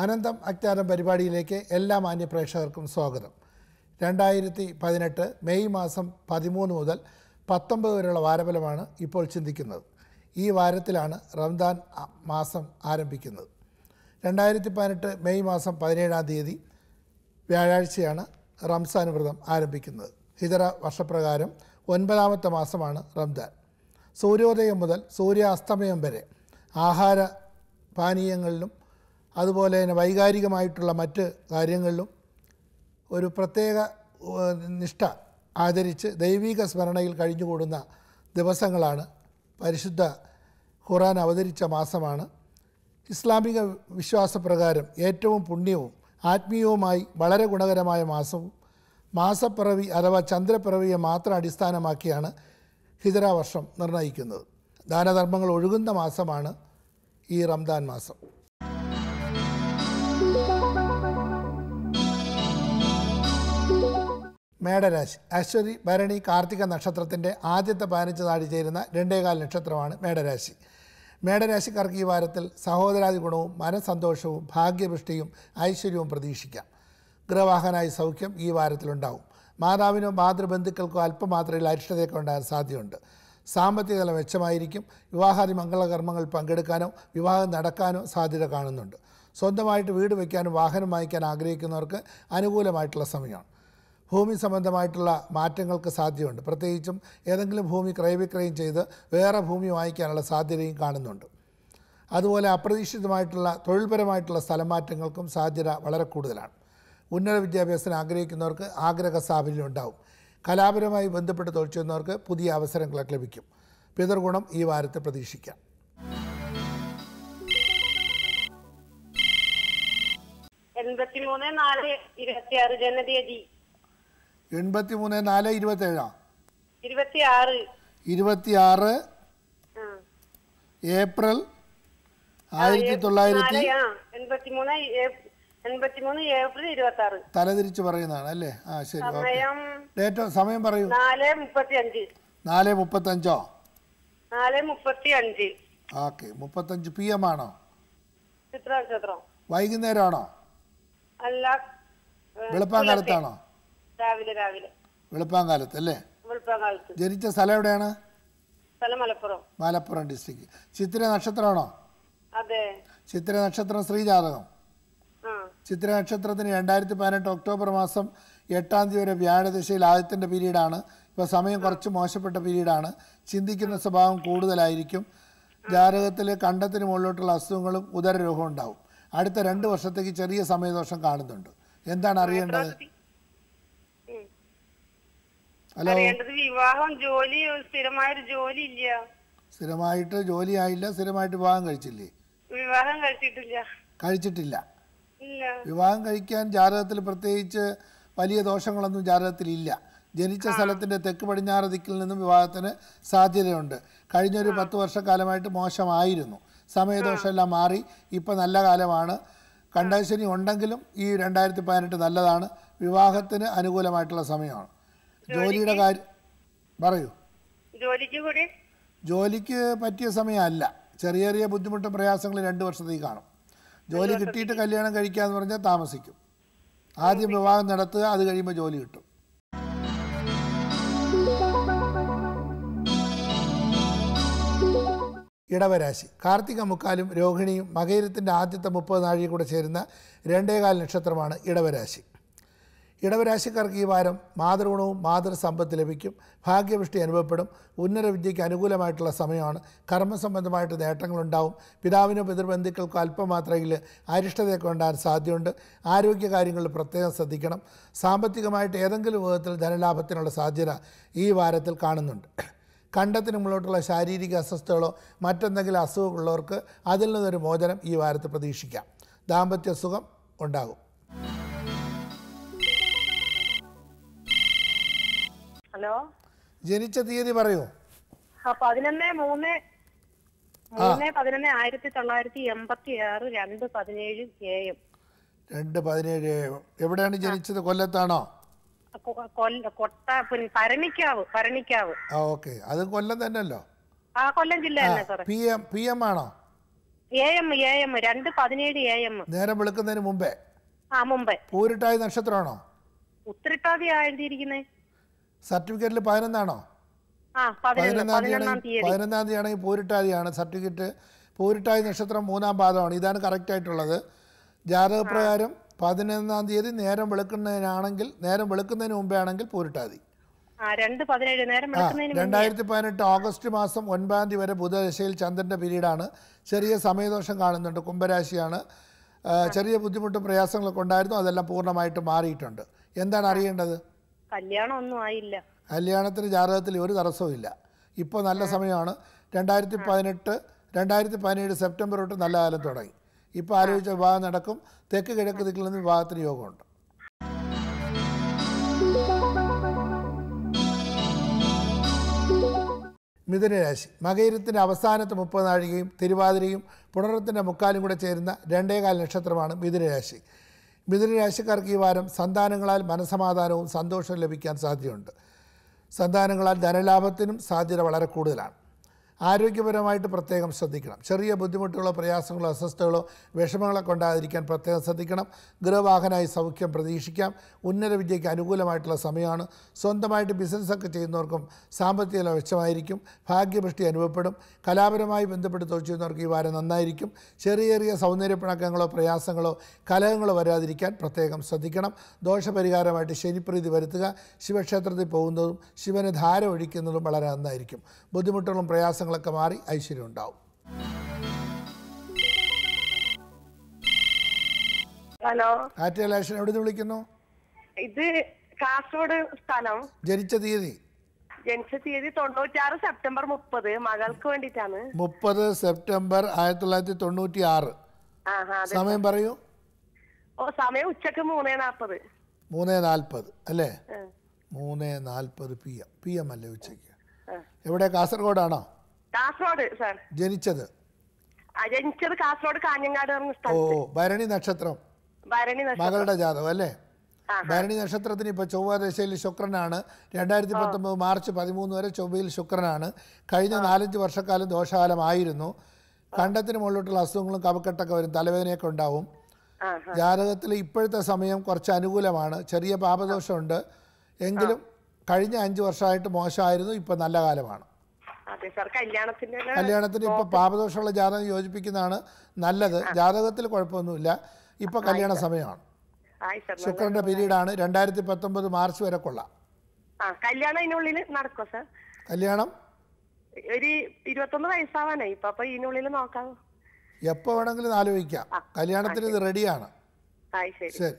അനന്തം അജ്ഞാതം പരിപാടിയിലേക്ക് എല്ലാ മാന്യ പ്രേക്ഷകർക്കും സ്വാഗതം രണ്ടായിരത്തി പതിനെട്ട് മെയ് മാസം പതിമൂന്ന് മുതൽ പത്തൊമ്പത് വരെയുള്ള വാരഫലമാണ് ഇപ്പോൾ ചിന്തിക്കുന്നത് ഈ വാരത്തിലാണ് റംദാൻ അ- മാസം ആരംഭിക്കുന്നത് രണ്ടായിരത്തി പതിനെട്ട് മെയ് മാസം പതിനേഴാം തീയതി വ്യാഴാഴ്ചയാണ് റംസാൻ വ്രതം ആരംഭിക്കുന്നത് ഹിജറ വർഷപ്രകാരം ഒൻപതാമത്തെ മാസമാണ് റംദാൻ സൂര്യോദയം മുതൽ സൂര്യാസ്തമയം വരെ ആഹാര പാനീയങ്ങളിലും അതുപോലെ തന്നെ വൈകാരികമായിട്ടുള്ള മറ്റ് കാര്യങ്ങളിലും ഒരു പ്രത്യേക ഏഹ്, നിഷ്ഠ ആചരിച്ച് ദൈവിക സ്മരണയിൽ കഴിഞ്ഞുകൂടുന്ന ദിവസങ്ങളാണ് പരിശുദ്ധ ഖുറാൻ അവതരിച്ച മാസമാണ് ഇസ്ലാമിക വിശ്വാസപ്രകാരം ഏറ്റവും പുണ്യവും ആത്മീയവുമായി വളരെ ഗുണകരമായ മാസവും മാസപ്പിറവി അഥവാ ചന്ദ്രപ്പിറവിയെ മാത്രം അടിസ്ഥാനമാക്കിയാണ് ഹിജറ വർഷം നിർണ്ണയിക്കുന്നത് ദാനധർമ്മങ്ങൾ ഒഴുകുന്ന മാസമാണ് ഈ റംദാൻ മാസം മേടരാശി അശ്വതി ഭരണി കാർത്തിക നക്ഷത്രത്തിൻ്റെ ആദ്യത്തെ പതിനഞ്ച് നാടി ചേരുന്ന രണ്ടേകാൽ നക്ഷത്രമാണ് മേടരാശി മേടരാശിക്കാർക്ക് ഈ വാരത്തിൽ സഹോദരാദി ഗുണവും മനസ്സന്തോഷവും ഭാഗ്യപുഷ്ടിയും ഐശ്വര്യവും പ്രതീക്ഷിക്കാം ഗൃഹവാഹനായി സൗഖ്യം ഈ വാരത്തിലുണ്ടാവും മാതാവിനോ മാതൃബന്ധുക്കൾക്കോ അല്പമാത്രയിൽ അരിഷ്ടതയൊക്കെ ഉണ്ടാകാൻ സാധ്യതയുണ്ട് സാമ്പത്തിക നില മെച്ചമായിരിക്കും വിവാഹാദി മംഗളകർമ്മങ്ങൾ പങ്കെടുക്കാനോ വിവാഹം നടക്കാനോ സാധ്യത കാണുന്നുണ്ട് സ്വന്തമായിട്ട് വീട് വയ്ക്കാനും വാഹനം വാങ്ങിക്കാൻ ആഗ്രഹിക്കുന്നവർക്ക് അനുകൂലമായിട്ടുള്ള സമയമാണ് ഭൂമി സംബന്ധമായിട്ടുള്ള മാറ്റങ്ങൾക്ക് സാധ്യതയുണ്ട് പ്രത്യേകിച്ചും ഏതെങ്കിലും ഭൂമി ക്രയവിക്രയം ചെയ്ത് വേറെ ഭൂമി വാങ്ങിക്കാനുള്ള സാധ്യതയും കാണുന്നുണ്ട് അതുപോലെ അപ്രതീക്ഷിതമായിട്ടുള്ള തൊഴിൽപരമായിട്ടുള്ള സ്ഥലമാറ്റങ്ങൾക്കും സാധ്യത വളരെ കൂടുതലാണ് ഉന്നത വിദ്യാഭ്യാസത്തിന് ആഗ്രഹിക്കുന്നവർക്ക് ആഗ്രഹ സാഫല്യം ഉണ്ടാവും കലാപരമായി ബന്ധപ്പെട്ട് തൊഴിൽ ചെയ്യുന്നവർക്ക് പുതിയ അവസരങ്ങളൊക്കെ ലഭിക്കും പിതൃഗുണം ഈ വാരത്തെ പ്രതീക്ഷിക്കാം എൺപത്തിമൂന്ന് നാല് ഇരുപത്തിയാറ് ജനതീയതി എൺപത്തി മൂന്ന് നാല് ഇരുപത്തേഴാം ഇരുപത്തിയാറ് ഇരുപത്തിയാറ് ആ. ഏപ്രിൽ ആയിരത്തി തൊള്ളായിരത്തി നാല്, ആ, എൺപത്തിമൂന്ന് ഏ- എൺപത്തിമൂന്ന് ഏപ്രിൽ ഇരുപത്തി ആറ് തലതിരിച്ച് പറയുന്നതാണ് അല്ലേ ആ ശരി ഓക്കെ സമയം ഡേറ്റ് സമയം പറയൂ നാല് മുപ്പത്തി അഞ്ച് നാല് മുപ്പത്തഞ്ചോ നാല് മുപ്പത്തി അഞ്ച് ഓക്കെ മുപ്പത്തഞ്ച് പി എം ആണോ ചിത്ര നക്ഷത്രം വൈകുന്നേരമാണോ അല്ല ഏ, വെളുപ്പാങ്കാലത്താണോ രാവിലെ രാവിലെ വെളുപ്പാങ്കാലത്ത് അല്ലേ വെളുപ്പാങ്കാലത്ത് ജനിച്ച സ്ഥലം എവിടെയാണ് സ്ഥലം മലപ്പുറം മലപ്പുറം ഡിസ്ട്രിക്ട് ചിത്ര നക്ഷത്രമാണോ അതെ ചിത്ര നക്ഷത്രം ശ്രീജാതകം ആ ചിത്ര നക്ഷത്രത്തിന് രണ്ടായിരത്തി പതിനെട്ട് ഒക്ടോബർ മാസം എട്ടാം തീയതി വരെ വ്യാഴദശയിൽ ആദ്യത്തിൻ്റെ പീരീഡാണ് ഇപ്പോൾ സമയം കുറച്ച് മോശപ്പെട്ട പീരീഡാണ് ചിന്തിക്കുന്ന സ്വഭാവം കൂടുതലായിരിക്കും ജാതകത്തിൽ കണ്ടത്തിന് മുകളിലോട്ടുള്ള അസുഖങ്ങളും ഉദരരോഗവും ഉണ്ടാവും അടുത്ത രണ്ട് വർഷത്തേക്ക് ചെറിയ സമയദോഷം കാണുന്നുണ്ട് എന്താണ് അറിയേണ്ടത് ഉം. ഹലോ അറിയേണ്ടത് വിവാഹം ജോലി സ്ഥിരമായൊരു ജോലി ഇല്ല സ്ഥിരമായിട്ട് ജോലി ആയില്ല സ്ഥിരമായിട്ട് വിവാഹം കഴിച്ചില്ലേ വിവാഹം കഴിച്ചിട്ടില്ല കഴിച്ചിട്ടില്ല ഇല്ല വിവാഹം കഴിക്കാൻ ജാതകത്തിൽ പ്രത്യേകിച്ച് വലിയ ദോഷങ്ങളൊന്നും ജാതകത്തിലില്ല ജനിച്ച സ്ഥലത്തിൻ്റെ തെക്ക് പടിഞ്ഞാറ് ദിക്കിൽ നിന്നും വിവാഹത്തിന് സാധ്യതയുണ്ട് കഴിഞ്ഞൊരു പത്ത് വർഷക്കാലമായിട്ട് മോശമായിരുന്നു സമയദോഷമെല്ലാം മാറി ഇപ്പം നല്ല കാലമാണ് കണ്ടശനി ഉണ്ടെങ്കിലും ഈ രണ്ടായിരത്തി പതിനെട്ട് നല്ലതാണ് വിവാഹത്തിന് അനുകൂലമായിട്ടുള്ള സമയമാണ് ജോലിയുടെ കാര്യം പറയൂ ജോലിക്ക് കൂടി ജോലിക്ക് പറ്റിയ സമയമല്ല ചെറിയ ചെറിയ ബുദ്ധിമുട്ടും പ്രയാസങ്ങൾ രണ്ട് വർഷത്തേക്ക് കാണും ജോലി കിട്ടിയിട്ട് കല്യാണം കഴിക്കാന്ന് പറഞ്ഞാൽ താമസിക്കും ആദ്യം വിവാഹം നടത്തുക അത് കഴിയുമ്പോൾ ജോലി കിട്ടും ഇടവരാശി കാർത്തിക മുക്കാലും രോഹിണിയും മകയിരത്തിൻ്റെ ആദ്യത്തെ മുപ്പത് നാഴിക കൂടെ ചേരുന്ന രണ്ടേകാൽ നക്ഷത്രമാണ് ഇടവരാശി ഇടവരാശിക്കാർക്ക് ഈ വാരം മാതൃഗുണവും മാതൃസമ്പത്ത് ലഭിക്കും ഭാഗ്യവൃഷ്ടി അനുഭവപ്പെടും ഉന്നത വിദ്യയ്ക്ക് അനുകൂലമായിട്ടുള്ള സമയമാണ് കർമ്മസംബന്ധമായിട്ട് നേട്ടങ്ങളുണ്ടാവും പിതാവിനോ പിതൃബന്ധുക്കൾക്കോ അല്പമാത്രയിൽ അരിഷ്ടതയൊക്കെ ഉണ്ടാകാൻ സാധ്യതയുണ്ട് ആരോഗ്യകാര്യങ്ങളിൽ പ്രത്യേകം ശ്രദ്ധിക്കണം സാമ്പത്തികമായിട്ട് ഏതെങ്കിലും വിധത്തിൽ ധനലാഭത്തിനുള്ള സാധ്യത ഈ വാരത്തിൽ കാണുന്നുണ്ട് കണ്ടത്തിന് മുന്നോട്ടുള്ള ശാരീരിക അസ്വസ്ഥതകളോ മറ്റെന്തെങ്കിലും അസുഖമുള്ളവർക്ക് അതിൽ നിന്നൊരു മോചനം ഈ വാരത്തിൽ പ്രതീക്ഷിക്കാം ദാമ്പത്യ സുഖം ഉണ്ടാകും ഹലോ ജനിച്ച തീയതി പറയൂ ആ പതിനൊന്ന് മൂന്ന് മൂന്ന് പതിനൊന്ന് ആയിരത്തി തൊള്ളായിരത്തി എൺപത്തി ആറ് രണ്ട് പതിനേഴ് എ എം രണ്ട് പതിനേഴ് എവിടെയാണ് ജനിച്ചത് കൊല്ലത്താണോ കൊല്ല കൊട്ട പിന്നെ ഭരണിക്കാവ് ഭരണിക്കാവ് ആ ഓക്കെ അത് കൊല്ലം തന്നെയല്ലോ ആ കൊല്ലം ജില്ല തന്നെ സാറേ പി എം പി എം ആണോ എ എം എ എം രണ്ട് പതിനേഴ് എ എം നേരം വെളുക്കുന്നതിന് മുമ്പേ ആ മുമ്പേ പൂരിട്ടായി നക്ഷത്രമാണോ ഉത്തരട്ടാതി എഴുതിയിരിക്കുന്നേ സർട്ടിഫിക്കറ്റിൽ പതിനൊന്നാണോ ആ പതിനൊന്ന് പതിനൊന്നാം പതിനൊന്നാം തീയതി തീയതി പതിനൊന്നാം തീയതി ആണെങ്കിൽ പൂരിട്ടാതിയാണ് സർട്ടിഫിക്കറ്റ് പൂരിട്ടാതി നക്ഷത്രം മൂന്നാം പാദമാണ് ഇതാണ് കറക്റ്റ് ആയിട്ടുള്ളത് ജാതകപ്രകാരം പതിനൊന്നാം തീയതി നേരം വെളുക്കുന്നതിനാണെങ്കിൽ നേരം വെളുക്കുന്നതിന് മുമ്പേ ആണെങ്കിൽ പൂരിട്ടാതി ആ രണ്ട് പതിനേഴ് നേരം ആ വെളുക്കുന്നതിന് മുമ്പേ രണ്ടായിരത്തി പതിനെട്ട് ഓഗസ്റ്റ് മാസം ഒൻപതാം തീയതി വരെ ബുധദശയിൽ ചന്ദ്രൻ്റെ പീരീഡാണ് ചെറിയ സമയദോഷം കാണുന്നുണ്ട് കുംഭരാശിയാണ് ആ, ചെറിയ ബുദ്ധിമുട്ടും പ്രയാസങ്ങളൊക്കെ ഉണ്ടായിരുന്നു അതെല്ലാം പൂർണ്ണമായിട്ട് മാറിയിട്ടുണ്ട് എന്താണ് അറിയേണ്ടത് കല്യാണം ഒന്നും ആയില്ല കല്യാണത്തിന് ജാതകത്തിൽ ഒരു തടസ്സവും ഇല്ല ഇപ്പോൾ നല്ല സമയമാണ് രണ്ടായിരത്തി പതിനെട്ട് രണ്ടായിരത്തി പതിനേഴ് സെപ്റ്റംബർ തൊട്ട് നല്ല കാലം തുടങ്ങി ഇപ്പോൾ ആലോചിച്ച വിവാഹം നടക്കും തെക്ക് കിഴക്ക് ദിക്കിൽ നിന്ന് വിവാഹത്തിന് യോഗമുണ്ട് മിഥുനരാശി മകയിരത്തിൻ്റെ അവസാനത്തെ മുപ്പത് നാഴികയും തിരുവാതിരയും പുണറത്തിൻ്റെ മുക്കാലും കൂടെ ചേരുന്ന രണ്ടേകാൽ നക്ഷത്രമാണ് മിഥുനരാശി മിഥുനരാശിക്കാർക്ക് ഈ വാരം സന്താനങ്ങളാൽ മനസമാധാനവും സന്തോഷവും ലഭിക്കാൻ സാധ്യതയുണ്ട് സന്താനങ്ങളാൽ ധനലാഭത്തിനും സാധ്യത വളരെ കൂടുതലാണ് ആരോഗ്യപരമായിട്ട് പ്രത്യേകം ശ്രദ്ധിക്കണം ചെറിയ ബുദ്ധിമുട്ടുകളോ പ്രയാസങ്ങളോ അസ്വസ്ഥതകളോ വിഷമങ്ങളൊക്കെ ഉണ്ടാകാതിരിക്കാൻ പ്രത്യേകം ശ്രദ്ധിക്കണം ഗൃഹവാഹനമായി സൗഖ്യം പ്രതീക്ഷിക്കാം ഉന്നത വിദ്യയ്ക്ക് അനുകൂലമായിട്ടുള്ള സമയമാണ് സ്വന്തമായിട്ട് ബിസിനസ്സൊക്കെ ചെയ്യുന്നവർക്കും സാമ്പത്തിക നില മെച്ചമായിരിക്കും ഭാഗ്യപുഷ്ടി അനുഭവപ്പെടും കലാപരമായി ബന്ധപ്പെട്ട് തൊഴിൽ ചെയ്യുന്നവർക്ക് ഈ വാരം നന്നായിരിക്കും ചെറിയ ചെറിയ സൗന്ദര്യപ്പിണക്കങ്ങളോ പ്രയാസങ്ങളോ കലഹങ്ങളോ വരാതിരിക്കാൻ പ്രത്യേകം ശ്രദ്ധിക്കണം ദോഷപരിഹാരമായിട്ട് ശനിപ്രീതി വരുത്തുക ശിവക്ഷേത്രത്തിൽ പോകുന്നതും ശിവന് ധാര ഒഴിക്കുന്നതും വളരെ നന്നായിരിക്കും ബുദ്ധിമുട്ടുകളും പ്രയാസങ്ങളൊക്കെ മാറി ഐശ്വര്യം ഉണ്ടാവും ഹലോ ആറ്റലാഷൻ എവിടെ നിന്ന് വിളിക്കുന്നു ഇത് കാസർഗോഡ് സ്ഥലം ജനിച്ച തീയതി ജനിച്ച തീയതി തൊണ്ണൂറ്റാറ് സെപ്റ്റംബർ മുപ്പത് മകൾക്ക് വേണ്ടിട്ടാണ് മുപ്പത് സെപ്റ്റംബർ ആയിരത്തി തൊള്ളായിരത്തി തൊണ്ണൂറ്റി ആറ് ആ ആ അതെ സമയം പറയൂ ഓ സമയം ഉച്ചക്ക് മൂന്നേ നാപ്പത് മൂന്ന് നാൽപ്പത് അല്ലേ ആ, മൂന്ന് നാൽപ്പത് പി എം പി എം അല്ലേ ഉച്ചയ്ക്ക് ആ. എവിടെ കാസർഗോഡാണോ കാസർഗോഡ് സാർ ജനിച്ചത് ആ, ജനിച്ചത് കാസർഗോഡ് കാഞ്ഞങ്ങാട് പറഞ്ഞ ഓ സ്ഥലത്ത് ഭരണി നക്ഷത്രം ഭരണി നക്ഷത്രം മകളുടെ ജാതകം അല്ലേ ആ, ഭരണി നക്ഷത്രത്തിന് ഇപ്പോൾ ചൊവ്വ ദശയിൽ ശുക്രനാണ് രണ്ടായിരത്തി പത്തൊമ്പത് മാർച്ച് പതിമൂന്ന് വരെ ചൊവ്വയിൽ ശുക്രനാണ് കഴിഞ്ഞ നാലഞ്ച് വർഷക്കാലം ദോഷകാലമായിരുന്നു കണ്ടത്തിന് മുകളിലോട്ടുള്ള അസുഖങ്ങളും കപക്കെട്ടൊക്കെ വരും തലവേദനയൊക്കെ ഉണ്ടാവും ആ ജാതകത്തിൽ ഇപ്പോഴത്തെ സമയം കുറച്ച് അനുകൂലമാണ് ചെറിയ പാപദോഷമുണ്ട് എങ്കിലും കഴിഞ്ഞ അഞ്ച് വർഷമായിട്ട് മോശമായിരുന്നു ഇപ്പോൾ നല്ല കാലമാണ് അതെ സാർ കല്യാണത്തിന്റെ ഒരു- കല്യാണത്തിന് ഇപ്പോൾ പാപദോഷമുള്ള ജാതകം യോജിപ്പിക്കുന്നതാണ് നല്ലത് ജാതകത്തിൽ കുഴപ്പമൊന്നുമില്ല ഇപ്പോൾ കല്യാണ സമയമാണ് ആയി സാർ ശുക്രൻ്റെ പീരീഡാണ് രണ്ടായിരത്തി പത്തൊമ്പത് മാർച്ച് വരെ കൊള്ളാം ആ കല്യാണം ഇതിനുള്ളിൽ നടക്കോ സാർ കല്യാണം ഒരു ഇരുപത്തൊന്ന് വയസ്സാവാനായി ഇപ്പൊ അപ്പൊ ഇതിനുള്ളിൽ നോക്കാം എപ്പോൾ വേണമെങ്കിലും ആലോചിക്കാം കല്യാണത്തിന് ഇത് റെഡിയാണ് ആയി ശരി ശരി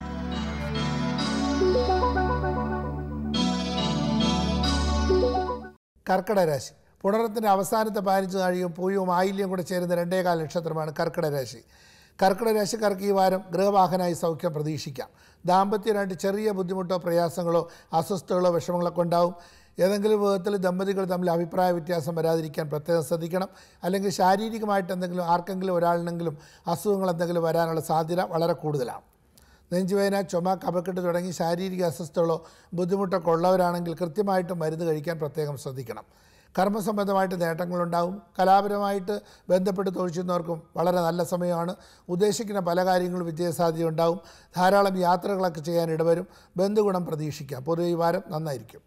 കർക്കിടക രാശി പുണരത്തിൻ്റെ അവസാനത്തെ പതിനഞ്ച് നാഴികയും പൂയവും ആയില്യം കൂടെ ചേരുന്ന രണ്ടേകാൽ നക്ഷത്രമാണ് കർക്കിടക രാശി കർക്കിടക രാശിക്കാർക്ക് ഈ വാരം ഗൃഹവാഹനമായി സൗഖ്യം പ്രതീക്ഷിക്കാം ദാമ്പത്യമായിട്ട് ചെറിയ ബുദ്ധിമുട്ടോ പ്രയാസങ്ങളോ അസ്വസ്ഥതകളോ വിഷമങ്ങളൊക്കെ ഉണ്ടാവും ഏതെങ്കിലും വിധത്തിൽ ദമ്പതികൾ തമ്മിൽ അഭിപ്രായ വ്യത്യാസം വരാതിരിക്കാൻ പ്രത്യേകം ശ്രദ്ധിക്കണം അല്ലെങ്കിൽ ശാരീരികമായിട്ട് എന്തെങ്കിലും ആർക്കെങ്കിലും ഒരാളിനെങ്കിലും അസുഖങ്ങൾ എന്തെങ്കിലും വരാനുള്ള സാധ്യത വളരെ കൂടുതലാണ് നെഞ്ചുവേദന ചുമ കഫക്കെട്ട് തുടങ്ങി ശാരീരിക അസ്വസ്ഥതകളോ ബുദ്ധിമുട്ടൊക്കെ ഉള്ളവരാണെങ്കിൽ കൃത്യമായിട്ട് മരുന്ന് കഴിക്കാൻ പ്രത്യേകം ശ്രദ്ധിക്കണം കർമ്മസംബന്ധമായിട്ട് നേട്ടങ്ങളുണ്ടാവും കലാപരമായിട്ട് ബന്ധപ്പെട്ട് തൊഴിച്ചുന്നവർക്കും വളരെ നല്ല സമയമാണ് ഉദ്ദേശിക്കുന്ന പല കാര്യങ്ങളും വിജയസാധ്യത ഉണ്ടാവും ധാരാളം യാത്രകളൊക്കെ ചെയ്യാൻ ഇടവരും ബന്ധുഗുണം പ്രതീക്ഷിക്കാം പൊതുവെ ഈ വാരം നന്നായിരിക്കും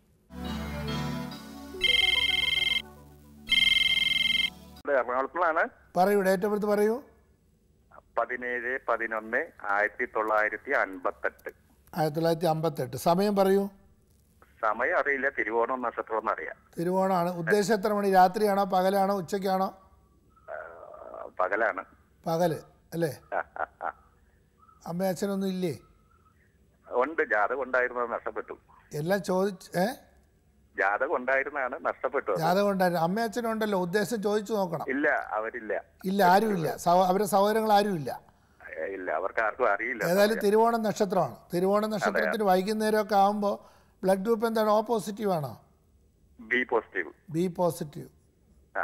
ഇത് എറണാകുളത്തിലാണ് പറയൂ ഡേറ്റ് ഓഫ് ബർത്ത് പറയൂ പതിനേഴ് പതിനൊന്ന് ആയിരത്തി തൊള്ളായിരത്തി അൻപത്തെട്ട് ആയിരത്തി തൊള്ളായിരത്തി അമ്പത്തെട്ട് സമയം പറയൂ സമയം അറിയില്ല തിരുവോണം നക്ഷത്രം എന്നറിയാം തിരുവോണമാണ് ഉദ്ദേശം എത്ര മണി രാത്രിയാണോ പകലാണോ ഉച്ചയ്ക്കാണോ ആ, പകലാണ് പകല് അല്ലേ ആ, ആ, ആ. അമ്മ അച്ഛനൊന്നും ഇല്ലേ ഉണ്ട് ജാതകം ഉണ്ടായിരുന്നത് നഷ്ടപ്പെട്ടു എല്ലാം ചോദിച്ച് ഏ ജാതകം ഉണ്ടായിരുന്നതാണ് നഷ്ടപ്പെട്ടു അത്. ജാതകം ഉണ്ടായിരുന്നു അമ്മ അച്ഛനും ഉണ്ടല്ലോ ഉദ്ദേശം ചോദിച്ചു നോക്കണം ഇല്ല അവരില്ല ഇല്ല ആരുമില്ല സഹോ അവരുടെ സഹോദരങ്ങൾ ആരുമില്ല ഏ, ഇല്ല അവർക്ക് ആർക്കും അറിയില്ല ഏതായാലും തിരുവോണം നക്ഷത്രമാണ് തിരുവോണം നക്ഷത്രത്തിന് വൈകുന്നേരമൊക്കെ ആകുമ്പോൾ ബ്ലഡ് ഗ്രൂപ്പ് എന്താണ് ഓ പോസിറ്റീവ് ആണോ ബി പോസിറ്റീവ് ബി പോസിറ്റീവ് ആ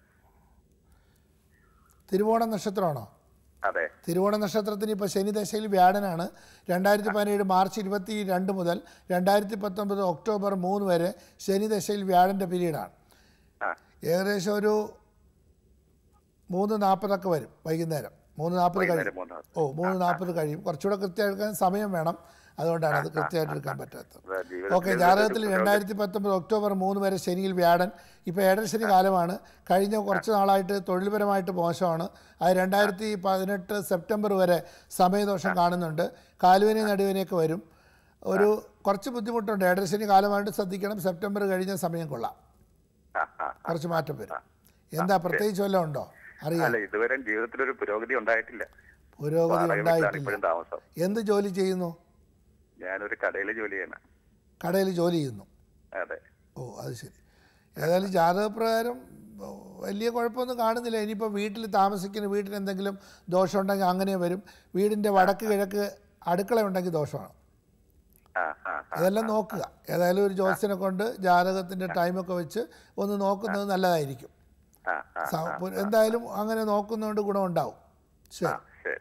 തിരുവോണം നക്ഷത്രമാണോ അതെ തിരുവോണ നക്ഷത്രത്തിന് ഇപ്പോൾ ശനിദശയിൽ വ്യാഴനാണ് രണ്ടായിരത്തി പതിനേഴ് മാർച്ച് ഇരുപത്തി രണ്ട് മുതൽ രണ്ടായിരത്തി പത്തൊമ്പത് ഒക്ടോബർ മൂന്ന് വരെ ശനിദശയിൽ വ്യാഴൻ്റെ പീരീഡാണ് ആ ഏകദേശം ഒരു മൂന്ന് നാൽപ്പതൊക്കെ വരും വൈകുന്നേരം മൂന്ന് നാൽപ്പത് കഴിയും വൈകുന്നേരം മൂന്ന് ഓ മൂന്ന് നാൽപ്പത് കഴിയും കുറച്ചുകൂടെ കൃത്യമായിട്ട് എടുക്കാൻ സമയം വേണം അതുകൊണ്ടാണ് അത് കൃത്യമായിട്ട് എടുക്കാൻ പറ്റാത്തത് അതെ, ജീവിതത്തിൽ ഓക്കെ ജാതകത്തിൽ രണ്ടായിരത്തി പത്തൊമ്പത് ഒക്ടോബർ മൂന്ന് വരെ ശനിയിൽ വ്യാഴൻ ഇപ്പോൾ ഏഴരശനി കാലമാണ് കഴിഞ്ഞ കുറച്ച് നാളായിട്ട് തൊഴിൽപരമായിട്ട് മോശമാണ് അത് രണ്ടായിരത്തി പതിനെട്ട് സെപ്റ്റംബർ വരെ സമയദോഷം കാണുന്നുണ്ട് കാലുവേനയും നടുവേനയൊക്കെ വരും ഒരു കുറച്ച് ബുദ്ധിമുട്ടുണ്ട് ഏഴരശനി കാലമായിട്ട് ശ്രദ്ധിക്കണം സെപ്റ്റംബർ കഴിഞ്ഞ സമയം കൊള്ളാം ആ, ആ. കുറച്ച് മാറ്റം വരും എന്താ പ്രത്യേകിച്ച് വല്ലതും ഉണ്ടോ അറിയാം അല്ല ഇതുവരെ ജീവിതത്തിൽ ഒരു പുരോഗതി ഉണ്ടായിട്ടില്ല പുരോഗതി വാടക വീട്ടിലാണ് ഉണ്ടായിട്ടില്ല ഇപ്പോഴും താമസം എന്ത് ജോലി ചെയ്യുന്നു ഞാനൊരു കടയിൽ ജോലി ചെയ്യണം കടയിൽ ജോലി ചെയ്യുന്നു അതെ ഓ അത് ശരി ഏതായാലും ജാതകപ്രകാരം ഓ, വലിയ കുഴപ്പമൊന്നും കാണുന്നില്ല ഇനിയിപ്പോൾ വീട്ടിൽ താമസിക്കുന്ന വീട്ടിൽ എന്തെങ്കിലും ദോഷമുണ്ടെങ്കിൽ അങ്ങനെ വരും വീടിൻ്റെ വടക്ക് കിഴക്ക് അടുക്കള ഉണ്ടെങ്കിൽ ദോഷമാണ് ആ ആ ആ. ഇതെല്ലാം നോക്കുക ഏതായാലും ഒരു ജോത്സ്യനെ കൊണ്ട് ജാതകത്തിൻ്റെ ടൈമൊക്കെ വെച്ച് ഒന്ന് നോക്കുന്നത് നല്ലതായിരിക്കും ആ ആ സ- എന്തായാലും അങ്ങനെ നോക്കുന്നതുകൊണ്ട് ഗുണമുണ്ടാവും ശരി ശരി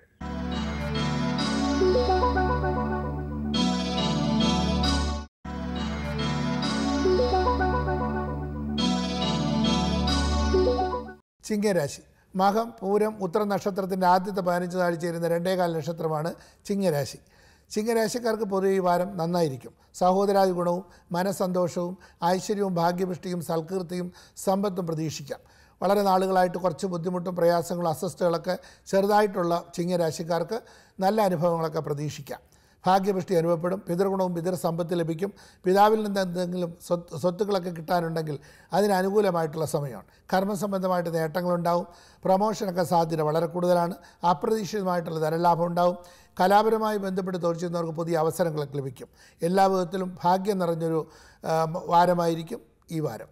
ചിങ്ങരാശി മകം പൂരം ഉത്തര നക്ഷത്രത്തിൻ്റെ ആദ്യത്തെ പതിനഞ്ച് താഴ് ചേരുന്ന രണ്ടേകാൽ നക്ഷത്രമാണ് ചിങ്ങരാശി ചിങ്ങരാശിക്കാർക്ക് പൊതുവെ ഈ വാരം നന്നായിരിക്കും സഹോദരാദി ഗുണവും മനസ്സന്തോഷവും ഐശ്വര്യവും ഭാഗ്യപുഷ്ടിയും സൽകീർത്തിയും സമ്പത്തും പ്രതീക്ഷിക്കാം വളരെ നാളുകളായിട്ട് കുറച്ച് ബുദ്ധിമുട്ടും പ്രയാസങ്ങളും അസ്വസ്ഥതകളൊക്കെ ചെറുതായിട്ടുള്ള ചിങ്ങരാശിക്കാർക്ക് നല്ല അനുഭവങ്ങളൊക്കെ പ്രതീക്ഷിക്കാം ഭാഗ്യപുഷ്ടി അനുഭവപ്പെടും പിതൃഗുണവും പിതൃ സമ്പത്ത് ലഭിക്കും പിതാവിൽ നിന്ന് എന്തെങ്കിലും സ്വത്ത് സ്വത്തുക്കളൊക്കെ കിട്ടാനുണ്ടെങ്കിൽ അതിന് അനുകൂലമായിട്ടുള്ള സമയമാണ് കർമ്മസംബന്ധമായിട്ട് നേട്ടങ്ങളുണ്ടാവും പ്രമോഷനൊക്കെ സാധ്യത വളരെ കൂടുതലാണ് അപ്രതീക്ഷിതമായിട്ടുള്ള ധനലാഭം ഉണ്ടാവും കലാപരമായി ബന്ധപ്പെട്ട് തൊഴിൽ ചെയ്യുന്നവർക്ക് പുതിയ അവസരങ്ങളൊക്കെ ലഭിക്കും എല്ലാ വിധത്തിലും ഭാഗ്യം നിറഞ്ഞൊരു ആ, വാരമായിരിക്കും ഈ വാരം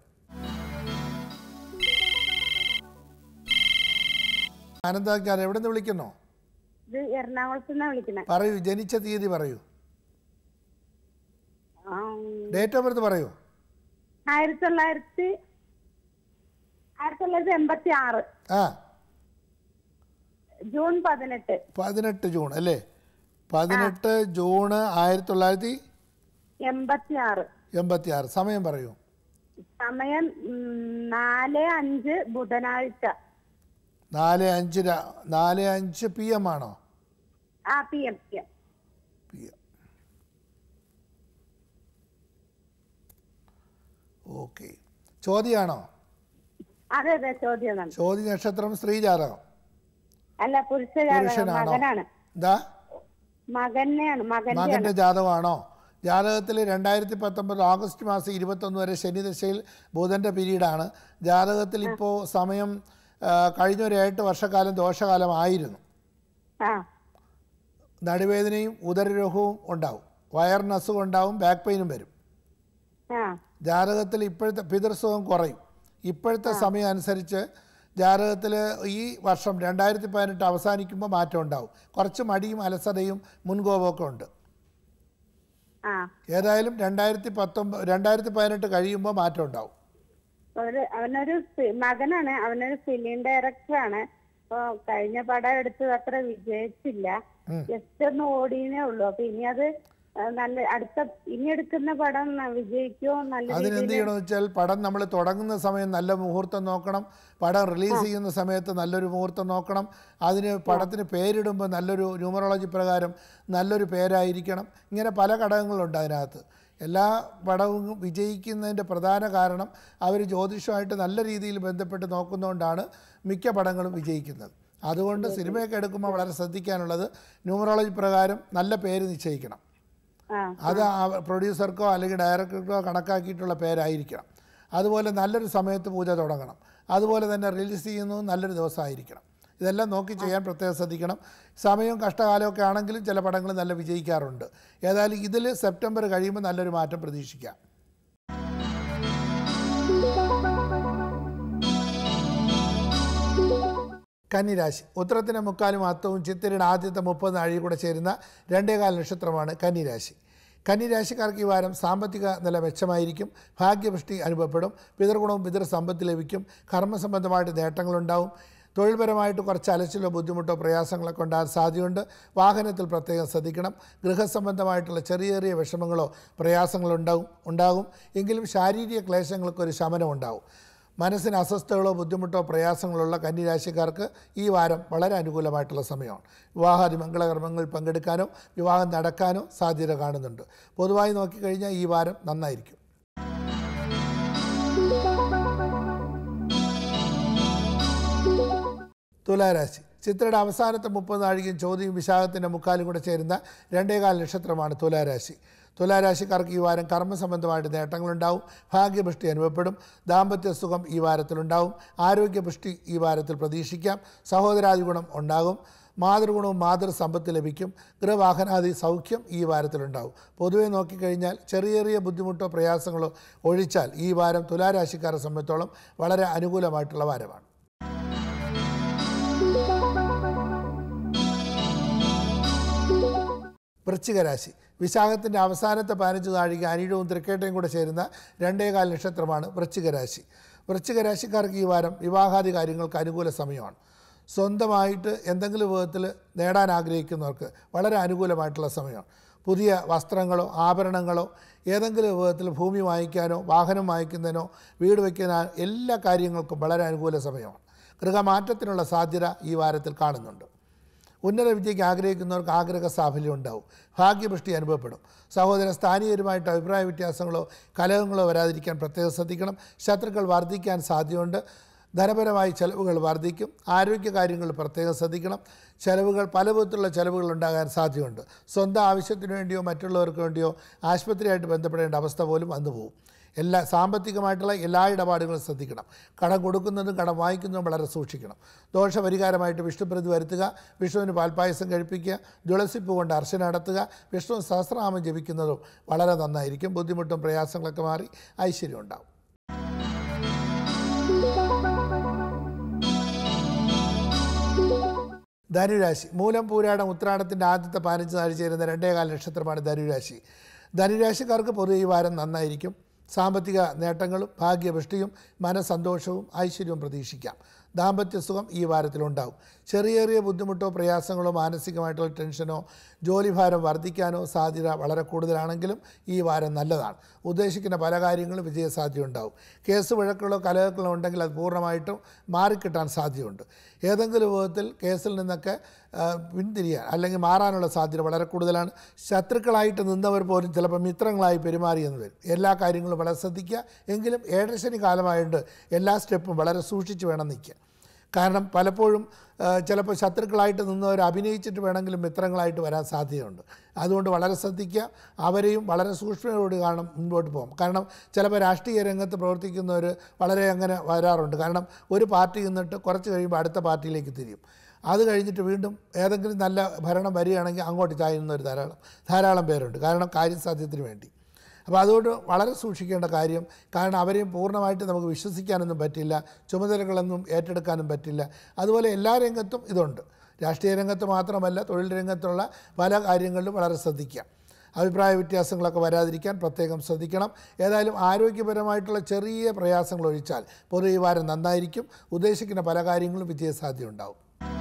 ആനന്ദാക്കാർ എവിടെ നിന്ന് വിളിക്കുന്നോ ഇത് എറണാകുളത്ത് നിന്നാ വിളിക്കുന്നത് പറയൂ ജനിച്ച തീയതി പറയൂ ഡേറ്റ് ഓഫ് ബർത്ത് പറയൂ ആയിരത്തി തൊള്ളായിരത്തി ആയിരത്തി തൊള്ളായിരത്തി എൺപത്തി ആറ് ആ ജൂൺ പതിനെട്ട് പതിനെട്ട് ജൂൺ അല്ലേ പതിനെട്ട് ജൂണ് ആയിരത്തി തൊള്ളായിരത്തി എൺപത്തി ആറ് എൺപത്തി ആറ് സമയം പറയൂ സമയം ഉം, നാല് അഞ്ച് ബുധനാഴ്ച നാല് അഞ്ച് രാ- നാല് അഞ്ച് പി എം ആണോ ആ P M P M P M okay ചോദ്യമാണോ അതെ അതെ ചോദ്യം തന്നെ ചോദ്യ നക്ഷത്രം സ്ത്രീ ജാതകം അല്ല പുരുഷ ജാതകം പുരുഷനാണോ മകനാണ് എന്താ മകനെയാണ് മകന്റെ മകൻ്റെ ജാതകമാണോ ജാതകത്തിൽ രണ്ടായിരത്തി പത്തൊമ്പത് ഓഗസ്റ്റ് മാസം ഇരുപത്തൊന്ന് വരെ ശനിദശയിൽ ബുധൻ്റെ പീരീഡാണ് ജാതകത്തിൽ ഇപ്പോൾ സമയം ആ, കഴിഞ്ഞ ഒരു എട്ട് വർഷക്കാലം ദോഷകാലമായിരുന്നു ആ നടുവേദനയും ഉദരരോഗവും ഉണ്ടാവും വയറിന് അസുഖം ഉണ്ടാവും ബാക്ക് പെയിനും വരും ആ ജാതകത്തിൽ ഇപ്പോഴത്തെ പിതൃസുഖം കുറയും ഇപ്പോഴത്തെ സമയം അനുസരിച്ച് ജാതകത്തിൽ ഈ വർഷം രണ്ടായിരത്തി പതിനെട്ട് അവസാനിക്കുമ്പോൾ മാറ്റം ഉണ്ടാവും കുറച്ച് മടിയും അലസതയും മുൻകോപമൊക്കെ ഉണ്ട് ആ ഏതായാലും രണ്ടായിരത്തി പത്തൊമ്പത് രണ്ടായിരത്തി പതിനെട്ട് കഴിയുമ്പോൾ മാറ്റം ഉണ്ടാവും ഒരു അവനൊരു ഫി- മകനാണ് അവനൊരു ഫിലിം ഡയറക്ടറാണ് അപ്പൊ കഴിഞ്ഞ പടം എടുത്തത് അത്ര വിജയിച്ചില്ല ജസ്റ്റ് ഒന്ന് ഓടിയേ ഉള്ളൂ അപ്പൊ ഇനി അത് ആ, നല്ല അടുത്ത ഇനി എടുക്കുന്ന പടം ന- വിജയിക്കുമോ നല്ല അതിനെന്ത് രീതിയിൽ ചെയ്യണമെന്ന് വെച്ചാൽ പടം നമ്മൾ തുടങ്ങുന്ന സമയം നല്ല മുഹൂർത്തം നോക്കണം പടം റിലീസ് ചെയ്യുന്ന സമയത്ത് നല്ലൊരു മുഹൂർത്തം നോക്കണം അതിന് പടത്തിന് പേരിടുമ്പോൾ നല്ലൊരു ന്യൂമറോളജി പ്രകാരം നല്ലൊരു പേരായിരിക്കണം ഇങ്ങനെ പല ഘടകങ്ങളുണ്ട് അതിനകത്ത് എല്ലാ പടവും വിജയിക്കുന്നതിൻ്റെ പ്രധാന കാരണം അവർ ജ്യോതിഷമായിട്ട് നല്ല രീതിയിൽ ബന്ധപ്പെട്ട് നോക്കുന്നതുകൊണ്ടാണ് മിക്ക പടങ്ങളും വിജയിക്കുന്നത് അതുകൊണ്ട് സിനിമയൊക്കെ എടുക്കുമ്പോൾ വളരെ ശ്രദ്ധിക്കാനുള്ളത് ന്യൂമറോളജി പ്രകാരം നല്ല പേര് നിശ്ചയിക്കണം ആ അത് ആ പ്രൊഡ്യൂസർക്കോ അല്ലെങ്കിൽ ഡയറക്ടർക്കോ കണക്കാക്കിയിട്ടുള്ള പേരായിരിക്കണം അതുപോലെ നല്ലൊരു സമയത്ത് പൂജ തുടങ്ങണം അതുപോലെ തന്നെ റിലീസ് ചെയ്യുന്നതും നല്ലൊരു ദിവസമായിരിക്കണം ഇതെല്ലാം നോക്കി ചെയ്യാൻ പ്രത്യേകം ശ്രദ്ധിക്കണം സമയവും കഷ്ടകാലമൊക്കെ ആണെങ്കിലും ചില പടങ്ങൾ നല്ല വിജയിക്കാറുണ്ട് ഏതായാലും ഇതിൽ സെപ്റ്റംബർ കഴിയുമ്പോൾ നല്ലൊരു മാറ്റം പ്രതീക്ഷിക്കാം കന്നിരാശി ഉത്തരത്തിൻ്റെ മുക്കാലും അത്തവും ചിത്തിരയുടെ ആദ്യത്തെ മുപ്പത് നാഴിക കൂടെ ചേരുന്ന രണ്ടേകാൽ നക്ഷത്രമാണ് കന്നിരാശി കന്നിരാശിക്കാർക്ക് ഈ വാരം സാമ്പത്തിക നില മെച്ചമായിരിക്കും ഭാഗ്യപുഷ്ടി അനുഭവപ്പെടും പിതൃഗുണവും പിതൃ സമ്പത്ത് ലഭിക്കും കർമ്മസംബന്ധമായിട്ട് നേട്ടങ്ങളുണ്ടാവും തൊഴിൽപരമായിട്ട് കുറച്ച് അലച്ചിലോ ബുദ്ധിമുട്ടോ പ്രയാസങ്ങളൊക്കെ ഉണ്ടാകാൻ സാധ്യതയുണ്ട് വാഹനത്തിൽ പ്രത്യേകം ശ്രദ്ധിക്കണം ഗൃഹസംബന്ധമായിട്ടുള്ള ചെറിയ ചെറിയ വിഷമങ്ങളോ പ്രയാസങ്ങളോ ഉണ്ടാവും ഉണ്ടാകും എങ്കിലും ശാരീരിക ക്ലേശങ്ങൾക്കൊരു ശമനം ഉണ്ടാവും മനസ്സിന് അസ്വസ്ഥതകളോ ബുദ്ധിമുട്ടോ പ്രയാസങ്ങളോ ഉള്ള കന്നിരാശിക്കാർക്ക് ഈ വാരം വളരെ അനുകൂലമായിട്ടുള്ള സമയമാണ് വിവാഹാദി മംഗളകർമ്മങ്ങളിൽ പങ്കെടുക്കാനോ വിവാഹം നടക്കാനോ സാധ്യത കാണുന്നുണ്ട് പൊതുവായി നോക്കിക്കഴിഞ്ഞാൽ ഈ വാരം നന്നായിരിക്കും തുലാരാശി ചിത്രയുടെ അവസാനത്തെ മുപ്പത് നാഴികയും ചോദ്യവും വിശാഖത്തിൻ്റെ മുക്കാലും കൂടെ ചേരുന്ന രണ്ടേകാൽ നക്ഷത്രമാണ് തുലാരാശി തുലാരാശിക്കാർക്ക് ഈ വാരം കർമ്മസംബന്ധമായിട്ട് നേട്ടങ്ങളുണ്ടാവും ഭാഗ്യപുഷ്ടി അനുഭവപ്പെടും ദാമ്പത്യ സുഖം ഈ വാരത്തിലുണ്ടാവും ആരോഗ്യപുഷ്ടി ഈ വാരത്തിൽ പ്രതീക്ഷിക്കാം സഹോദരാദി ഗുണം ഉണ്ടാകും മാതൃഗുണവും മാതൃസമ്പത്ത് ലഭിക്കും ഗൃഹവാഹനാദി സൗഖ്യം ഈ വാരത്തിലുണ്ടാവും പൊതുവെ നോക്കിക്കഴിഞ്ഞാൽ ചെറിയ ചെറിയ ബുദ്ധിമുട്ടോ പ്രയാസങ്ങളോ ഒഴിച്ചാൽ ഈ വാരം തുലാരാശിക്കാരെ സംബന്ധിച്ചോളം വളരെ അനുകൂലമായിട്ടുള്ള വാരമാണ് വൃശ്ചികരാശി വിശാഖത്തിൻ്റെ അവസാനത്തെ പതിനഞ്ച് നാഴിക അനിഴവും തൃക്കേട്ടയും കൂടെ ചേരുന്ന രണ്ടേകാൽ നക്ഷത്രമാണ് വൃശ്ചികരാശി വൃശ്ചികരാശിക്കാർക്ക് ഈ വാരം വിവാഹാദി കാര്യങ്ങൾക്ക് അനുകൂല സമയമാണ് സ്വന്തമായിട്ട് എന്തെങ്കിലും വിധത്തിൽ നേടാൻ ആഗ്രഹിക്കുന്നവർക്ക് വളരെ അനുകൂലമായിട്ടുള്ള സമയമാണ് പുതിയ വസ്ത്രങ്ങളോ ആഭരണങ്ങളോ ഏതെങ്കിലും വിധത്തിൽ ഭൂമി വാങ്ങിക്കാനോ വാഹനം വാങ്ങിക്കുന്നതിനോ വീട് വയ്ക്കുന്ന എല്ലാ കാര്യങ്ങൾക്കും വളരെ അനുകൂല സമയമാണ് ഗൃഹമാറ്റത്തിനുള്ള സാധ്യത ഈ വാരത്തിൽ കാണുന്നുണ്ട് ഉന്നത വിദ്യയ്ക്ക് ആഗ്രഹിക്കുന്നവർക്ക് ആഗ്രഹ സാഫല്യം ഉണ്ടാവും ഭാഗ്യപുഷ്ടി അനുഭവപ്പെടും സഹോദര സ്ഥാനീയരുമായിട്ട് അഭിപ്രായ വ്യത്യാസങ്ങളോ കലഹങ്ങളോ വരാതിരിക്കാൻ പ്രത്യേകം ശ്രദ്ധിക്കണം ശത്രുക്കൾ വർദ്ധിക്കാൻ സാധ്യതയുണ്ട് ധനപരമായി ചെലവുകൾ വർദ്ധിക്കും ആരോഗ്യ കാര്യങ്ങൾ പ്രത്യേകം ശ്രദ്ധിക്കണം ചെലവുകൾ പല വിധത്തിലുള്ള ചെലവുകൾ ഉണ്ടാകാൻ സാധ്യതയുണ്ട് സ്വന്തം ആവശ്യത്തിന് വേണ്ടിയോ മറ്റുള്ളവർക്ക് വേണ്ടിയോ ആശുപത്രിയായിട്ട് ബന്ധപ്പെടേണ്ട അവസ്ഥ പോലും വന്നു പോകും എല്ലാ സാമ്പത്തികമായിട്ടുള്ള എല്ലാ ഇടപാടുകളും ശ്രദ്ധിക്കണം കടം കൊടുക്കുന്നതും കടം വാങ്ങിക്കുന്നതും വളരെ സൂക്ഷിക്കണം ദോഷപരിഹാരമായിട്ട് വിഷ്ണുപ്രതി വരുത്തുക വിഷ്ണുവിന് പാൽപ്പായസം കഴിപ്പിക്കുക തുളസിപ്പ് കൊണ്ട് അർച്ചന നടത്തുക വിഷ്ണു സഹസ്രനാമം ജപിക്കുന്നതും വളരെ നന്നായിരിക്കും ബുദ്ധിമുട്ടും പ്രയാസങ്ങളൊക്കെ മാറി ഐശ്വര്യം ഉണ്ടാവും ധനുരാശി മൂലം പൂരാടം ഉത്രാടത്തിൻ്റെ ആദ്യത്തെ പതിനഞ്ച് നാഴ് ചേരുന്ന രണ്ടേകാല നക്ഷത്രമാണ് ധനുരാശി ധനുരാശിക്കാർക്ക് പൊതുവെ ഈ വാരം നന്നായിരിക്കും സാമ്പത്തിക നേട്ടങ്ങളും ഭാഗ്യപുഷ്ടിയും മനസ്സന്തോഷവും ഐശ്വര്യവും പ്രതീക്ഷിക്കാം ദാമ്പത്യ സുഖം ഈ വാരത്തിലുണ്ടാവും ചെറിയ ചെറിയ ബുദ്ധിമുട്ടോ പ്രയാസങ്ങളോ മാനസികമായിട്ടുള്ള ടെൻഷനോ ജോലിഭാരം വർദ്ധിക്കാനോ സാധ്യത വളരെ കൂടുതലാണെങ്കിലും ഈ വാരം നല്ലതാണ് ഉദ്ദേശിക്കുന്ന പല കാര്യങ്ങളും വിജയസാധ്യത ഉണ്ടാവും കേസ് വഴക്കുകളോ കലഹങ്ങളോ ഉണ്ടെങ്കിൽ അത് പൂർണ്ണമായിട്ടും മാറിക്കിട്ടാൻ സാധ്യതയുണ്ട് ഏതെങ്കിലും വിധത്തിൽ കേസിൽ നിന്നൊക്കെ ആ, പിന്തിരിയാൻ അല്ലെങ്കിൽ മാറാനുള്ള സാധ്യത വളരെ കൂടുതലാണ് ശത്രുക്കളായിട്ട് നിന്നവർ പോലും ചിലപ്പോൾ മിത്രങ്ങളായി പെരുമാറിയെന്ന് വരും എല്ലാ കാര്യങ്ങളും വളരെ ശ്രദ്ധിക്കുക എങ്കിലും ഏഴരശനി കാലമായതുകൊണ്ട് എല്ലാ സ്റ്റെപ്പും വളരെ സൂക്ഷിച്ച് വേണം നിൽക്കുക കാരണം പലപ്പോഴും ആ, ചിലപ്പോൾ ശത്രുക്കളായിട്ട് നിന്നവർ അഭിനയിച്ചിട്ട് വേണമെങ്കിലും മിത്രങ്ങളായിട്ട് വരാൻ സാധ്യതയുണ്ട് അതുകൊണ്ട് വളരെ ശ്രദ്ധിക്കുക അവരെയും വളരെ സൂക്ഷ്മതയോട് കാണണം മുൻപോട്ട് പോകും കാരണം ചിലപ്പോൾ രാഷ്ട്രീയ രംഗത്ത് പ്രവർത്തിക്കുന്നവർ വളരെ അങ്ങനെ വരാറുണ്ട് കാരണം ഒരു പാർട്ടി നിന്നിട്ട് കുറച്ച് കഴിയുമ്പോൾ അടുത്ത പാർട്ടിയിലേക്ക് തിരിയും അത് കഴിഞ്ഞിട്ട് വീണ്ടും ഏതെങ്കിലും നല്ല ഭരണം വരികയാണെങ്കിൽ അങ്ങോട്ട് ചായുന്നവർ ധാരാളം ധാരാളം പേരുണ്ട് കാരണം കാര്യസാധ്യത്തിന് വേണ്ടി അപ്പോൾ അതുകൊണ്ട് വളരെ സൂക്ഷിക്കേണ്ട കാര്യം കാരണം അവരെയും പൂർണ്ണമായിട്ട് നമുക്ക് വിശ്വസിക്കാനൊന്നും പറ്റില്ല ചുമതലകളൊന്നും ഏറ്റെടുക്കാനും പറ്റില്ല അതുപോലെ എല്ലാ രംഗത്തും ഇതുണ്ട് രാഷ്ട്രീയ രംഗത്ത് മാത്രമല്ല തൊഴിൽ രംഗത്തുള്ള പല കാര്യങ്ങളിലും വളരെ ശ്രദ്ധിക്കുക അഭിപ്രായ വ്യത്യാസങ്ങളൊക്കെ വരാതിരിക്കാൻ പ്രത്യേകം ശ്രദ്ധിക്കണം ഏതായാലും ആരോഗ്യപരമായിട്ടുള്ള ചെറിയ പ്രയാസങ്ങൾ ഒഴിച്ചാൽ പൊതു ഈ വാരം നന്നായിരിക്കും ഉദ്ദേശിക്കുന്ന പല കാര്യങ്ങളും വിജയസാധ്യത ഉണ്ടാവും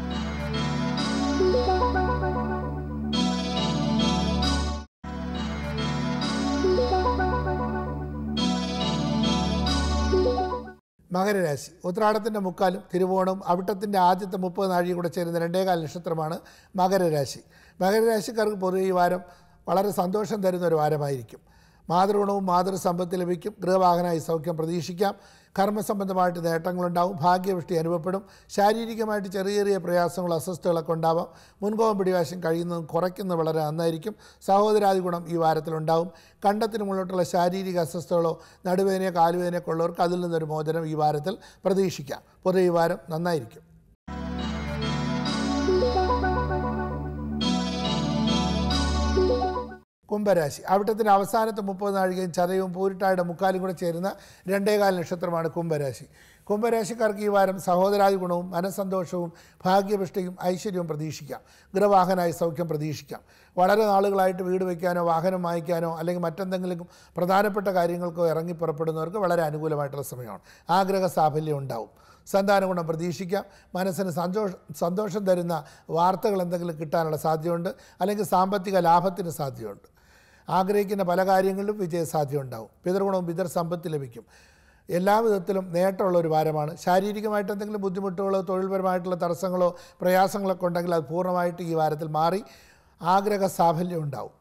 മകരരാശി ഉത്രാടത്തിൻ്റെ മുക്കാലും തിരുവോണവും അവിട്ടത്തിൻ്റെ ആദ്യത്തെ മുപ്പത് നാഴിക കൂടെ ചേരുന്ന രണ്ടേകാൽ നക്ഷത്രമാണ് മകരരാശി മകരരാശിക്കാർക്ക് പൊതുവെ ഈ വാരം വളരെ സന്തോഷം തരുന്ന ഒരു വാരമായിരിക്കും മാതൃഗുണവും മാതൃസമ്പത്ത് ലഭിക്കും ഗൃഹവാഹനമായി സൗഖ്യം പ്രതീക്ഷിക്കാം കർമ്മസംബന്ധമായിട്ട് നേട്ടങ്ങളുണ്ടാവും ഭാഗ്യവൃഷ്ടി അനുഭവപ്പെടും ശാരീരികമായിട്ട് ചെറിയ ചെറിയ പ്രയാസങ്ങൾ അസ്വസ്ഥതകളൊക്കെ ഉണ്ടാവാം മുൻകോപം പിടിവാശം കഴിയുന്നതും കുറയ്ക്കുന്നത് വളരെ നന്നായിരിക്കും സഹോദരാദി ഗുണം ഈ വാരത്തിലുണ്ടാവും കണ്ടത്തിന് മുന്നോട്ടുള്ള ശാരീരിക അസ്വസ്ഥതകളോ നടുവേദനയോ കാലുവേദനയൊക്കെ ഉള്ളവർക്ക് അതിൽ നിന്നൊരു മോചനം ഈ വാരത്തിൽ പ്രതീക്ഷിക്കാം പൊതുവെ ഈ വാരം നന്നായിരിക്കും കുംഭരാശി അവിട്ടത്തിൻ്റെ അവസാനത്തെ മുപ്പത് നാഴികയും ചതയവും പൂരിട്ടായുടെ മുക്കാലും കൂടെ ചേരുന്ന രണ്ടേകാൽ നക്ഷത്രമാണ് കുംഭരാശി കുംഭരാശിക്കാർക്ക് ഈ വാരം സഹോദരാദി ഗുണവും മനസ്സന്തോഷവും ഭാഗ്യപുഷ്ടിയും ഐശ്വര്യവും പ്രതീക്ഷിക്കാം ഗൃഹവാഹനായി സൗഖ്യം പ്രതീക്ഷിക്കാം വളരെ നാളുകളായിട്ട് വീട് വയ്ക്കാനോ വാഹനം വാങ്ങിക്കാനോ അല്ലെങ്കിൽ മറ്റെന്തെങ്കിലും പ്രധാനപ്പെട്ട കാര്യങ്ങൾക്കോ ഇറങ്ങി പുറപ്പെടുന്നവർക്ക് വളരെ അനുകൂലമായിട്ടുള്ള സമയമാണ് ആഗ്രഹ സാഫല്യം ഉണ്ടാവും സന്താന ഗുണം പ്രതീക്ഷിക്കാം മനസ്സിന് സന്തോഷം സന്തോഷം തരുന്ന വാർത്തകൾ എന്തെങ്കിലും കിട്ടാനുള്ള സാധ്യതയുണ്ട് അല്ലെങ്കിൽ സാമ്പത്തിക ലാഭത്തിന് സാധ്യതയുണ്ട് ആഗ്രഹിക്കുന്ന പല കാര്യങ്ങളിലും വിജയസാധ്യത ഉണ്ടാവും പിതൃഗുണവും പിതൃ സമ്പത്ത് ലഭിക്കും എല്ലാ വിധത്തിലും നേട്ടമുള്ള ഒരു വാരമാണ് ശാരീരികമായിട്ട് എന്തെങ്കിലും ബുദ്ധിമുട്ടുകളോ തൊഴിൽപരമായിട്ടുള്ള തടസ്സങ്ങളോ പ്രയാസങ്ങളൊക്കെ ഉണ്ടെങ്കിൽ അത് പൂർണ്ണമായിട്ട് ഈ വാരത്തിൽ മാറി ആഗ്രഹ സാഫല്യം ഉണ്ടാവും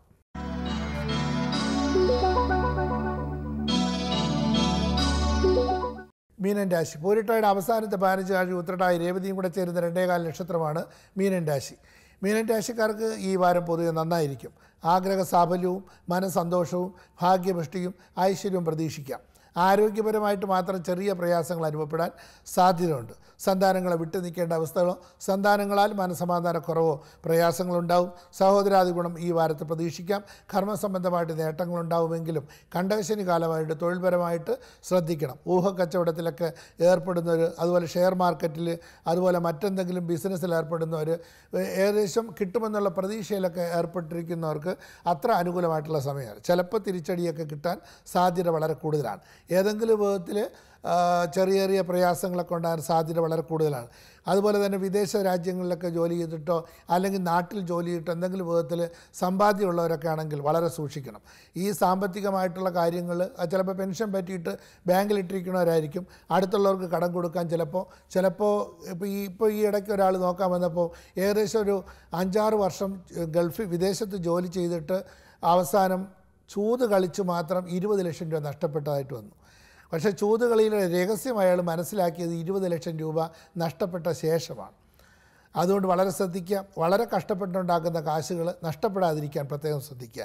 മീനൻ രാശി പൂരിട്ടായുടെ അവസാനത്തെ പതിനഞ്ച് ആഴ്ച ഉത്രട്ടായി രേവതിയും കൂടെ ചേരുന്ന രണ്ടേകാല നക്ഷത്രമാണ് മീനൻ രാശി മീനൻ രാശിക്കാർക്ക് ഈ വാരം പൊതുവെ നന്നായിരിക്കും ആഗ്രഹ സാഫല്യവും മനസ്സന്തോഷവും ഭാഗ്യപുഷ്ടിയും ഐശ്വര്യവും പ്രതീക്ഷിക്കാം ആരോഗ്യപരമായിട്ട് മാത്രം ചെറിയ പ്രയാസങ്ങൾ അനുഭവപ്പെടാൻ സാധ്യതയുണ്ട് സന്താനങ്ങളെ വിട്ടു നിൽക്കേണ്ട അവസ്ഥകളോ സന്താനങ്ങളാൽ മനസമാധാനക്കുറവോ പ്രയാസങ്ങളുണ്ടാവും സഹോദരാദി ഗുണം ഈ വാരത്തിൽ പ്രതീക്ഷിക്കാം കർമ്മസംബന്ധമായിട്ട് നേട്ടങ്ങളുണ്ടാവുമെങ്കിലും കണ്ടകശനി കാലമായിട്ട് തൊഴിൽപരമായിട്ട് ശ്രദ്ധിക്കണം ഊഹക്കച്ചവടത്തിലൊക്കെ ഏർപ്പെടുന്നവർ അതുപോലെ ഷെയർ മാർക്കറ്റിൽ അതുപോലെ മറ്റെന്തെങ്കിലും ബിസിനസ്സിൽ ഏർപ്പെടുന്നവർ ഏകദേശം കിട്ടുമെന്നുള്ള പ്രതീക്ഷയിലൊക്കെ ഏർപ്പെട്ടിരിക്കുന്നവർക്ക് അത്ര അനുകൂലമായിട്ടുള്ള സമയമാണ് ചിലപ്പോൾ തിരിച്ചടിയൊക്കെ കിട്ടാൻ സാധ്യത വളരെ കൂടുതലാണ് ഏതെങ്കിലും വിധത്തിൽ ആ, ചെറിയ ചെറിയ പ്രയാസങ്ങളൊക്കെ ഉണ്ടാകാൻ സാധ്യത വളരെ കൂടുതലാണ് അതുപോലെ തന്നെ വിദേശ രാജ്യങ്ങളിലൊക്കെ ജോലി ചെയ്തിട്ടോ അല്ലെങ്കിൽ നാട്ടിൽ ജോലി ചെയ്തിട്ടോ എന്തെങ്കിലും വിധത്തിൽ സമ്പാദ്യമുള്ളവരൊക്കെ ആണെങ്കിൽ വളരെ സൂക്ഷിക്കണം ഈ സാമ്പത്തികമായിട്ടുള്ള കാര്യങ്ങൾ ചിലപ്പോൾ പെൻഷൻ പറ്റിയിട്ട് ബാങ്കിലിട്ടിരിക്കുന്നവരായിരിക്കും അടുത്തുള്ളവർക്ക് കടം കൊടുക്കാൻ ചിലപ്പോൾ ചിലപ്പോൾ ഇപ്പോൾ ഈ ഇപ്പോൾ ഈ ഇടയ്ക്ക് ഒരാൾ നോക്കാൻ വന്നപ്പോൾ ഏകദേശം ഒരു അഞ്ചാറ് വർഷം ഗൾഫിൽ വിദേശത്ത് ജോലി ചെയ്തിട്ട് അവസാനം ചൂത് കളിച്ച് മാത്രം ഇരുപത് ലക്ഷം രൂപ നഷ്ടപ്പെട്ടതായിട്ട് വന്നു പക്ഷേ ചൂതുകളിയിലെ രഹസ്യം അയാൾ മനസ്സിലാക്കിയത് ഇരുപത് ലക്ഷം രൂപ നഷ്ടപ്പെട്ട ശേഷമാണ് അതുകൊണ്ട് വളരെ ശ്രദ്ധിക്കുക വളരെ കഷ്ടപ്പെട്ടുണ്ടാക്കുന്ന കാശുകൾ നഷ്ടപ്പെടാതിരിക്കാൻ പ്രത്യേകം ശ്രദ്ധിക്കുക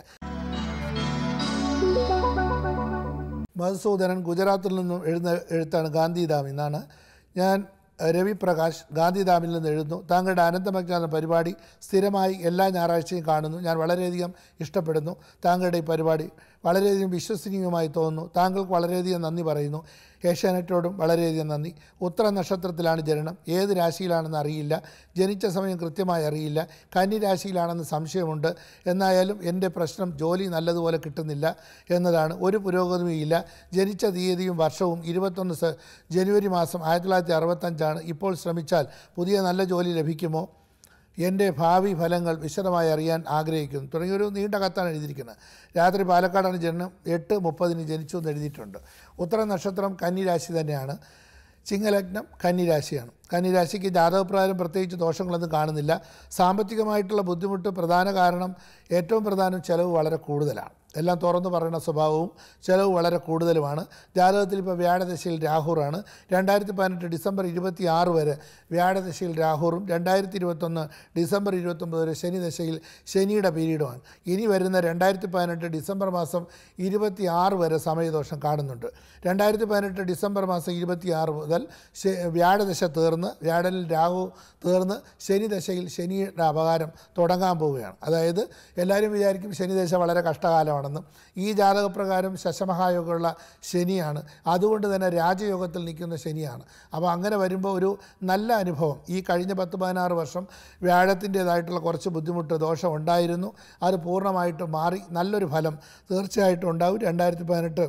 മധുസൂദനൻ ഗുജറാത്തിൽ നിന്നും എഴുന്ന എഴുത്താണ് ഗാന്ധിധാം എന്നാണ് ഞാൻ അഹ്, രവി പ്രകാശ് ഗാന്ധിധാമിൽ നിന്ന് എഴുതുന്നു താങ്കളുടെ അനന്തമജ്ഞാന പരിപാടി സ്ഥിരമായി എല്ലാ ഞായറാഴ്ചയും കാണുന്നു ഞാൻ വളരെയധികം ഇഷ്ടപ്പെടുന്നു താങ്കളുടെ ഈ പരിപാടി വളരെയധികം വിശ്വസനീയമായി തോന്നുന്നു താങ്കൾക്ക് വളരെയധികം നന്ദി പറയുന്നു ഏഷ്യാനെറ്റോടും വളരെയധികം നന്ദി ഉത്തര നക്ഷത്രത്തിലാണ് ജനനം ഏത് രാശിയിലാണെന്ന് അറിയില്ല ജനിച്ച സമയം കൃത്യമായി അറിയില്ല കന്നി രാശിയിലാണെന്ന് സംശയമുണ്ട് എന്നായാലും എൻ്റെ പ്രശ്നം ജോലി നല്ലതുപോലെ കിട്ടുന്നില്ല എന്നതാണ് ഒരു പുരോഗതിയുമില്ല ജനിച്ച തീയതിയും വർഷവും ഇരുപത്തൊന്ന് സ ജനുവരി മാസം ആയിരത്തി തൊള്ളായിരത്തി അറുപത്തഞ്ചാണ് ഇപ്പോൾ ശ്രമിച്ചാൽ പുതിയ നല്ല ജോലി ലഭിക്കുമോ എൻ്റെ ഭാവി ഫലങ്ങൾ വിശദമായി അറിയാൻ ആഗ്രഹിക്കുന്നു തുടങ്ങിയൊരു നീണ്ട കത്താണ് എഴുതിയിരിക്കുന്നത് രാത്രി പാലക്കാടാണ് ജനനം എട്ട് മുപ്പതിന് ജനിച്ചു എന്ന് എഴുതിയിട്ടുണ്ട് ഉത്തര നക്ഷത്രം കന്നിരാശി തന്നെയാണ് ചിങ്ങലഗ്നം കന്നിരാശിയാണ് കന്നിരാശിക്ക് ജാതകപ്രകാരം പ്രത്യേകിച്ച് ദോഷങ്ങളൊന്നും കാണുന്നില്ല സാമ്പത്തികമായിട്ടുള്ള ബുദ്ധിമുട്ട് പ്രധാന കാരണം ഏറ്റവും പ്രധാനം ചിലവ് വളരെ കൂടുതലാണ് എല്ലാം തുറന്നു പറയുന്ന സ്വഭാവവും ചിലവ് വളരെ കൂടുതലുമാണ് ജാതകത്തിൽ ഇപ്പോൾ വ്യാഴദശയിൽ രാഹുറാണ് രണ്ടായിരത്തി പതിനെട്ട് ഡിസംബർ ഇരുപത്തി ആറ് വരെ വ്യാഴദശയിൽ രാഹുറും രണ്ടായിരത്തി ഇരുപത്തൊന്ന് ഡിസംബർ ഇരുപത്തൊമ്പത് വരെ ശനിദശയിൽ ശനിയുടെ പീരീഡുമാണ് ഇനി വരുന്ന രണ്ടായിരത്തി പതിനെട്ട് ഡിസംബർ മാസം ഇരുപത്തി ആറ് വരെ സമയദോഷം കാണുന്നുണ്ട് രണ്ടായിരത്തി പതിനെട്ട് ഡിസംബർ മാസം ഇരുപത്തി ആറ് മുതൽ ശ- വ്യാഴദശ തീർന്ന് വ്യാഴനിൽ രാഹു തീർന്ന് ശനിദശയിൽ ശനിയുടെ അപകാരം തുടങ്ങാൻ പോവുകയാണ് അതായത് എല്ലാവരും വിചാരിക്കും ശനിദശ വളരെ കഷ്ടകാലമാണെന്നും ഈ ജാതകപ്രകാരം ശശമഹായോഗമുള്ള ശനിയാണ് അതുകൊണ്ട് തന്നെ രാജയോഗത്തിൽ നിൽക്കുന്ന ശനിയാണ് അപ്പോൾ അങ്ങനെ വരുമ്പോൾ ഒരു നല്ല അനുഭവം ഈ കഴിഞ്ഞ പത്ത് പതിനാറ് വർഷം വ്യാഴത്തിൻ്റേതായിട്ടുള്ള കുറച്ച് ബുദ്ധിമുട്ട് ദോഷം ഉണ്ടായിരുന്നു അത് പൂർണ്ണമായിട്ട് മാറി നല്ലൊരു ഫലം തീർച്ചയായിട്ടും ഉണ്ടാവും രണ്ടായിരത്തി പതിനെട്ട്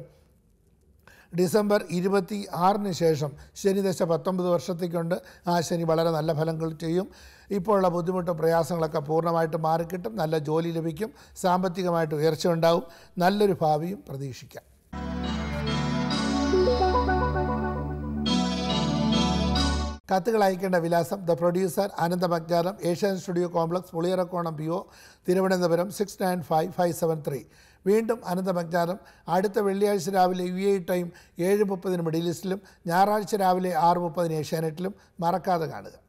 ഡിസംബർ ഇരുപത്തി ആറിന് ശേഷം ശനിദശ പത്തൊമ്പത് വർഷത്തേക്കുണ്ട് ആ ശനി വളരെ നല്ല ഫലങ്ങൾ ചെയ്യും ഇപ്പോഴുള്ള ബുദ്ധിമുട്ടും പ്രയാസങ്ങളൊക്കെ പൂർണ്ണമായിട്ട് മാറിക്കിട്ടും നല്ല ജോലി ലഭിക്കും സാമ്പത്തികമായിട്ട് ഉയർച്ച ഉണ്ടാവും നല്ലൊരു ഭാവിയും പ്രതീക്ഷിക്കാം കത്തുകൾ അയക്കേണ്ട വിലാസം ദ പ്രൊഡ്യൂസർ അനന്തമജ്ഞാനം Asian studio complex Puliyarakonam P O Thiruvananthapuram six nine five five seven three വീണ്ടും അനന്തമജ്ഞാനം അടുത്ത വെള്ളിയാഴ്ച രാവിലെ യു എ ടൈം ഏഴ് മുപ്പതിന് മിഡിൽ ഈസ്റ്റിലും ഞായറാഴ്ച രാവിലെ ആറ് മുപ്പതിന് ഏഷ്യാനെറ്റിലും മറക്കാതെ കാണുക